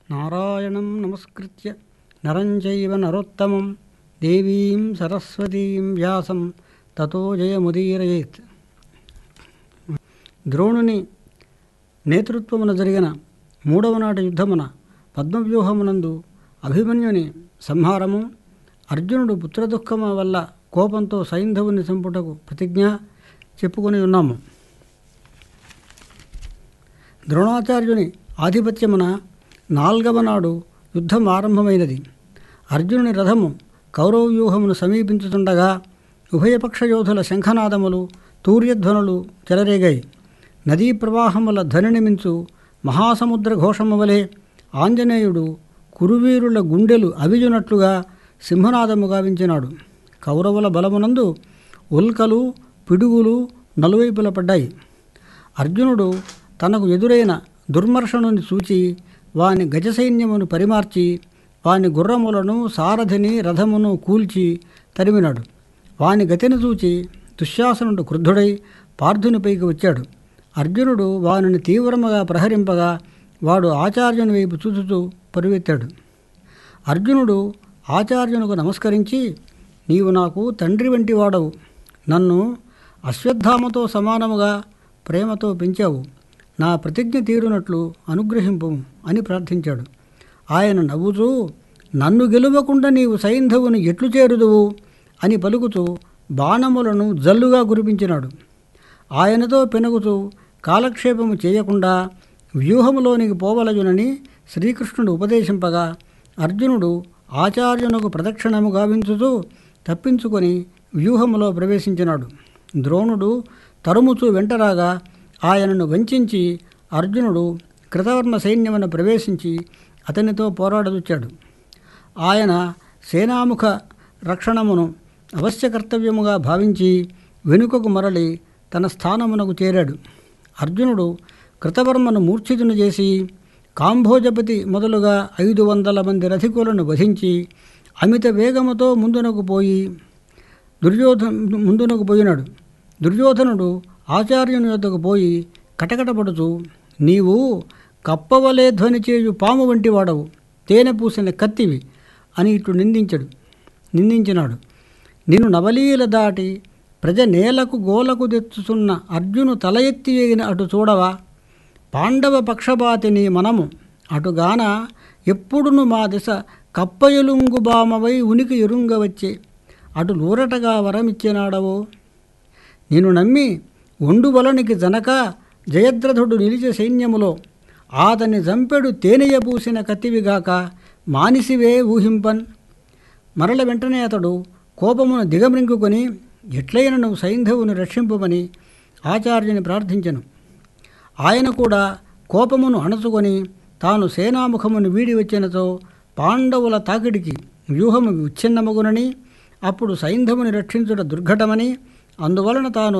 నారాయణం నమస్కృత్య నరం చైవ నరోత్తమం దేవీం సరస్వతీం వ్యాసం తతో జయముదీరయేత్ ద్రోణుని నేతృత్వమున జరిగిన మూడవ నాటి యుద్ధమున పద్మవ్యూహమునందు అభిమన్యుని సంహారము అర్జునుడు పుత్రదుఃఖము వల్ల కోపంతో సైంధవుని చంపుటకు ప్రతిజ్ఞ చెప్పుకొని ఉన్నాము ద్రోణాచార్యుని ఆధిపత్యమున నాల్గవ నాడు యుద్ధం ఆరంభమైనది అర్జునుని రథము కౌరవ వ్యూహమును సమీపించుతుండగా ఉభయపక్ష యోధుల శంఖనాదములు తూర్యధ్వనులు చెలరేగాయి నదీ ప్రవాహముల ధ్వనిని మించు మహాసముద్ర ఘోషము వలె ఆంజనేయుడు కురువీరుల గుండెలు అవిజునట్లుగా సింహనాదము గావించినాడు కౌరవుల బలమునందు ఉల్కలు పిడుగులు నలువైపుల పడ్డాయి అర్జునుడు తనకు ఎదురైన దుర్మర్షణుని చూచి వాని గజసైన్యమును పరిమార్చి వాని గుర్రములను సారథిని రథమును కూల్చి తరిమినాడు వాని గతిని చూచి దుశ్శాసనుడు క్రుద్ధుడై పార్థునిపైకి వచ్చాడు అర్జునుడు వానిని తీవ్రముగా ప్రహరింపగా వాడు ఆచార్యుని వైపు చూచుతూ పరువెత్తాడు అర్జునుడు ఆచార్యునకు నమస్కరించి నీవు నాకు తండ్రి వంటి వాడవు నన్ను అశ్వత్థామతో సమానముగా ప్రేమతో పెంచావు నా ప్రతిజ్ఞ తీరునట్లు అనుగ్రహింపు అని ప్రార్థించాడు ఆయన నవ్వుతూ నన్ను గెలువకుండా నీవు సైంధవుని ఎట్లు చేరుదువు అని పలుకుతూ బాణములను జల్లుగా కురిపించినాడు ఆయనతో పెనుగుతూ కాలక్షేపము చేయకుండా వ్యూహములోనికి పోవలయునని శ్రీకృష్ణుడు ఉపదేశింపగా అర్జునుడు ఆచార్యునకు ప్రదక్షిణము గావించుతూ తప్పించుకొని వ్యూహములో ప్రవేశించినాడు ద్రోణుడు తరుముచూ వెంటరాగా ఆయనను వంచి అర్జునుడు కృతవర్మ సైన్యమును ప్రవేశించి అతనితో పోరాడదొచ్చాడు ఆయన సేనాముఖ రక్షణమును అవశ్య కర్తవ్యముగా భావించి వెనుకకు మరలి తన స్థానమునకు చేరాడు అర్జునుడు కృతవర్మను మూర్ఛితును చేసి కాంభోజపతి మొదలుగా ఐదు వందల మంది రథికులను వధించి అమిత వేగముతో ముందునకు పోయి దుర్యోధ ముందునకు పోయినాడు దుర్యోధనుడు ఆచార్యుని యొద్దకు పోయి కటకటపడుతూ నీవు కప్పవలే ధ్వని చేయు పాము వంటి వాడవు తేనె పూసిన కత్తివి అని ఇట్లు నిందించడు నిందించినాడు నిన్ను నవలీల దాటి ప్రజ నేలకు గోలకు తెచ్చుతున్న అర్జును తల ఎత్తి వేగిన అటు చూడవా పాండవ పక్షపాతిని మనము అటుగాన ఎప్పుడును మా దిశ కప్పయలుంగు బామవై ఉనికి ఎరుంగవచ్చే అటు లూరటగా వరమిచ్చినాడవో నిన్ను నమ్మి ఒండుబలనికి జనక జయద్రథుడు నిలిచే సైన్యములో ఆతని జంపెడు తేనెయ పూసిన కత్తివిగాక మానిసివే ఊహింపన్ మరల వెంటనే అతడు కోపమును దిగమ్రింగుకొని ఎట్లయిన నువ్వు సైంధవుని రక్షింపమని ఆచార్యుని ప్రార్థించను ఆయన కూడా కోపమును అణచుకొని తాను సేనాముఖమును వీడి వచ్చినతో పాండవుల తాకిడికి వ్యూహము విచ్ఛిన్నమగునని అప్పుడు సైంధవుని రక్షించుట దుర్ఘటమని అందువలన తాను